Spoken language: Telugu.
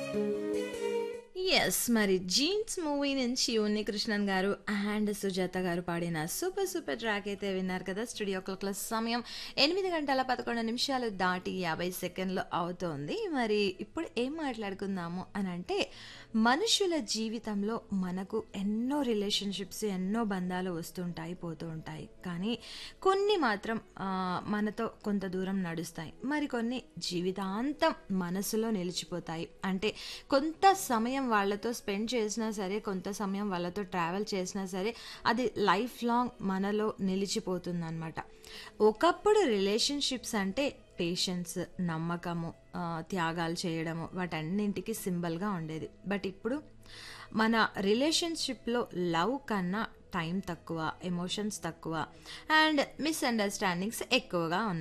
యెస్. మరి 'జీన్స్' మూవీ నుంచి ఉన్ని కృష్ణన్ గారు అండ్ సుజాత గారు పాడిన సూపర్ సూపర్ ట్రాక్ అయితే విన్నారు కదా! స్టూడియో క్లాక్‌లో సమయం 8 గంటల 11 నిమిషాలు దాటి 50 సెకండ్లు అవుతోంది. మరి ఇప్పుడు ఏం మాట్లాడుకుందాము అనంటే, మనుషుల జీవితంలో మనకు ఎన్నో రిలేషన్‌షిప్స్, ఎన్నో బంధాలు వస్తుంటాయి, పోతూ ఉంటాయి. కానీ కొన్ని మాత్రం ఆహ్, మనతో కొంత దూరం నడుస్తాయి. మరికొన్ని జీవితాంతం మనసులో నిలిచిపోతాయి. అంటే కొంత సమయం వాళ్ళతో స్పెండ్ చేసినా సరే, కొంత సమయం వాళ్ళతో ట్రావెల్ చేసినా సరే, అది లైఫ్ లాంగ్ మనలో నిలిచిపోతుందనమాట. ఒకప్పుడు రిలేషన్‌షిప్స్ అంటే పేషెన్స్, నమ్మకము, ఆహ్, త్యాగాలు చేయడము వాటన్నింటికి సింబల్‌గా ఉండేది. బట్ ఇప్పుడు మన రిలేషన్‌షిప్‌లో లవ్ కన్నా టైం తక్కువ, ఎమోషన్స్ తక్కువ అండ్ మిస్‌అండర్‌స్టాండింగ్స్ ఎక్కువగా ఉన్నాయి.